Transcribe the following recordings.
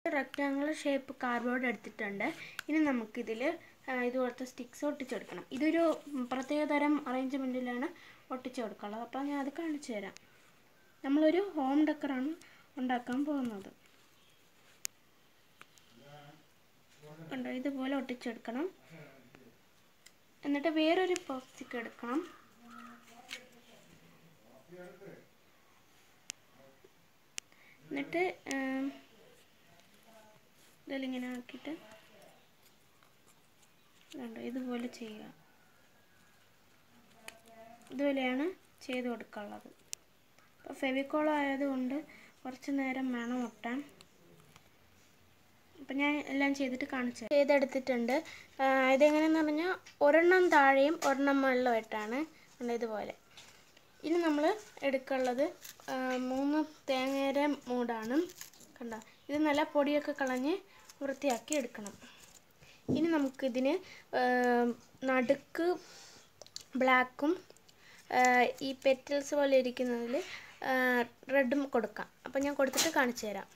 rectangular shape cardboard എടുത്തിട്ടുണ്ട് ഇനി നമുക്കിതിൽ ഇതുപോലത്തെ സ്റ്റിക്സ് ഒട്ടിച്ചെടുക്കണം ഇതൊരു പ്രത്യേക തരം അറേഞ്ച്മെൻറ്റിലാണ് ഒട്ടിച്ചു കൊടുക്കാനുള്ളത് അപ്പോൾ ഞാൻ അത് കാണിച്ചു തരാം നമ്മളൊരു ഹോം ഡെക്കറാണ് ഉണ്ടാക്കാൻ പോകുന്നത് കണ്ടോ ഇതുപോലെ ഒട്ടിച്ചെടുക്കണം എന്നിട്ട് വേറൊരു പോസ്റ്റിക്ക് എടുക്കണം എന്നിട്ട് ഇതിലിങ്ങനെ ആക്കിയിട്ട് കണ്ടോ ഇതുപോലെ ചെയ്യുക ഇതുപോലെയാണ് ചെയ്ത് കൊടുക്കാനുള്ളത് അപ്പോൾ ഫെവിക്കോൾ ആയതുകൊണ്ട് കുറച്ച് നേരം വേണം ഒട്ടാൻ അപ്പം ഞാൻ എല്ലാം ചെയ്തിട്ട് കാണിച്ചു ചെയ്തെടുത്തിട്ടുണ്ട് ഇതെങ്ങനെയെന്ന് പറഞ്ഞാൽ ഒരെണ്ണം താഴെയും ഒരെണ്ണം മുകളിലുമായിട്ടാണ് ഉണ്ട് ഇതുപോലെ ഇനി നമ്മൾ എടുക്കാനുള്ളത് മൂന്ന് തേങ്ങയുടെ മൂടാണ് കണ്ടോ ഇത് നല്ല പൊടിയൊക്കെ കളഞ്ഞ് വൃത്തിയാക്കി എടുക്കണം ഇനി നമുക്കിതിന് നടുക്ക് ബ്ലാക്കും ഈ പെറ്റൽസ് പോലെ ഇരിക്കുന്നതിൽ റെഡും കൊടുക്കാം അപ്പം ഞാൻ കൊടുത്തിട്ട് കാണിച്ചു തരാം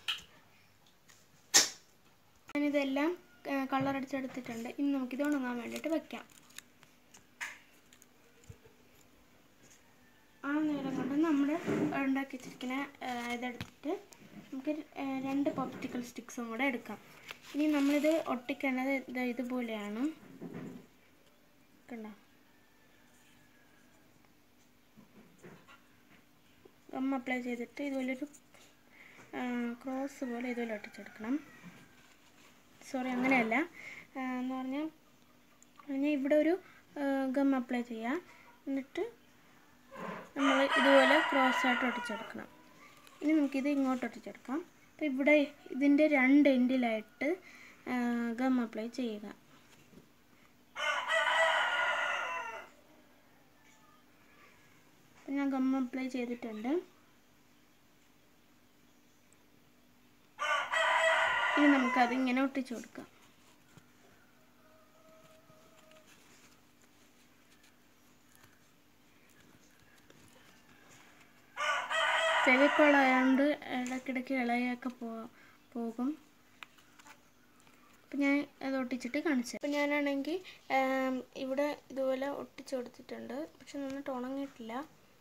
ഞാനിതെല്ലാം കളർ അടിച്ചെടുത്തിട്ടുണ്ട് ഇനി നമുക്കിത് ഉണങ്ങാൻ വേണ്ടിയിട്ട് വെക്കാം ആ നേരം കൊണ്ട് നമ്മൾ ഉണ്ടാക്കി വെച്ചിരിക്കുന്ന ഇതെടുത്തിട്ട് നമുക്ക് രണ്ട് പോപ്റ്റിക്കൽ സ്റ്റിക്സും കൂടെ എടുക്കാം ഇനി നമ്മളിത് ഒട്ടിക്കേണ്ടത് ഇത് ഇതുപോലെയാണ് കണ്ടോ ഗം അപ്ലൈ ചെയ്തിട്ട് ഇതുപോലൊരു ക്രോസ് പോലെ ഇതുപോലെ ഒട്ടിച്ചെടുക്കണം സോറി അങ്ങനെയല്ല എന്ന് പറഞ്ഞാൽ പറഞ്ഞാൽ ഇവിടെ ഒരു ഗം അപ്ലൈ ചെയ്യുക എന്നിട്ട് നമ്മൾ ഇതുപോലെ ക്രോസ് ആയിട്ട് ഒട്ടിച്ചെടുക്കണം ഇനി നമുക്കിത് ഇങ്ങോട്ട് ഒട്ടിച്ചെടുക്കാം അപ്പോൾ ഇവിടെ ഇതിൻ്റെ രണ്ട് എൻഡിലായിട്ട് ഗം അപ്ലൈ ചെയ്യുക ഞാൻ ഗം അപ്ലൈ ചെയ്തിട്ടുണ്ട് ഇനി നമുക്കത് ഇങ്ങനെ ഒട്ടിച്ചു കൊടുക്കാം ഫെവിക്കോൾ ആയതുകൊണ്ട് ഇടയ്ക്കിടയ്ക്ക് ഇളയൊക്കെ പോ പോകും അപ്പം ഞാൻ അത് ഒട്ടിച്ചിട്ട് കാണിച്ചു അപ്പം ഞാനാണെങ്കിൽ ഇവിടെ ഇതുപോലെ ഒട്ടിച്ചു കൊടുത്തിട്ടുണ്ട് പക്ഷെ നന്നായിട്ട് ഉണങ്ങിയിട്ടില്ല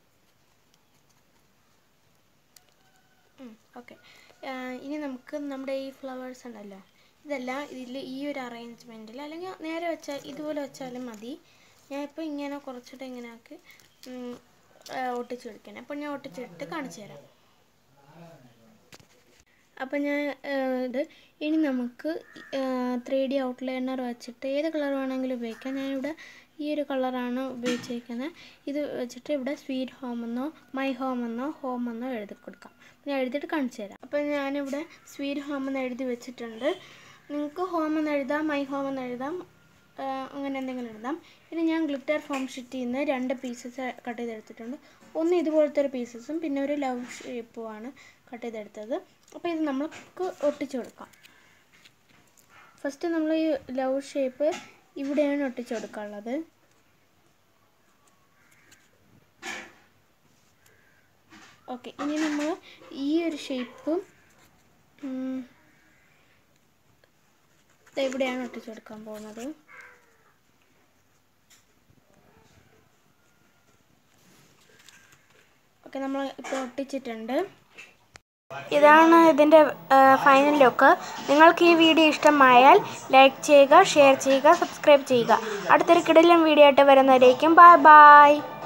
ഓക്കെ ഇനി നമുക്ക് നമ്മുടെ ഈ ഫ്ലവേഴ്സ് ഉണ്ടല്ലോ ഇതെല്ലാം ഇതിൽ ഈ ഒരു അറേഞ്ച്മെൻറ്റിൽ അല്ലെങ്കിൽ നേരെ വെച്ചാൽ ഇതുപോലെ വെച്ചാലും മതി ഞാൻ ഇപ്പോൾ ഇങ്ങനെ കുറച്ചിട്ട് ഇങ്ങനെ ആക്കി ഒട്ടിച്ചു കൊടുക്കണം അപ്പോൾ ഞാൻ ഒട്ടിച്ചിട്ട് കാണിച്ചു തരാം അപ്പം ഞാൻ ഇത് ഇനി നമുക്ക് ത്രീ ഡി ഔട്ട്ലൈനർ വെച്ചിട്ട് ഏത് കളർ വേണമെങ്കിലും ഉപയോഗിക്കാം ഞാനിവിടെ ഈ ഒരു കളറാണ് ഉപയോഗിച്ചിരിക്കുന്നത് ഇത് വെച്ചിട്ട് ഇവിടെ സ്വീറ്റ് ഹോം എന്നോ മൈ ഹോം എന്നോ ഹോം എന്നോ എഴുതി കൊടുക്കാം ഞാൻ എഴുതിയിട്ട് കാണിച്ചു തരാം അപ്പം ഞാനിവിടെ സ്വീറ്റ് ഹോം എന്ന് എഴുതി വെച്ചിട്ടുണ്ട് നിങ്ങൾക്ക് ഹോം എന്ന് എഴുതാം മൈ ഹോം എന്ന് എഴുതാം അങ്ങനെ എന്തെങ്കിലും എഴുതാം ഇനി ഞാൻ ഗ്ലിറ്റർ ഫോം ഷീറ്റിൽ നിന്ന് രണ്ട് പീസസ് കട്ട് ചെയ്തെടുത്തിട്ടുണ്ട് ഒന്ന് ഇതുപോലത്തെ ഒരു പീസസും പിന്നെ ഒരു ലവ് ഷേപ്പുമാണ് കട്ട് ചെയ്തെടുത്തത് അപ്പോൾ ഇത് നമുക്ക് ഒട്ടിച്ചു കൊടുക്കാം ഫസ്റ്റ് നമ്മൾ ഈ ലവ് ഷേപ്പ് ഇവിടെയാണ് ഒട്ടിച്ചു കൊടുക്കാനുള്ളത് ഓക്കെ ഇനി നമ്മൾ ഈ ഒരു ഷേപ്പ് ഇവിടെയാണ് ഒട്ടിച്ചു കൊടുക്കാൻ പോകുന്നത് ഓക്കെ നമ്മൾ ഇപ്പോൾ ഒട്ടിച്ചിട്ടുണ്ട് ഇതാണ് ഇതിൻ്റെ ഫൈനൽ ലുക്ക് നിങ്ങൾക്ക് ഈ വീഡിയോ ഇഷ്ടമായാൽ ലൈക്ക് ചെയ്യുക ഷെയർ ചെയ്യുക സബ്സ്ക്രൈബ് ചെയ്യുക അടുത്തൊരു കിടലൻ വീഡിയോ ആയിട്ട് വരുന്നവരേക്കും ബൈ ബൈ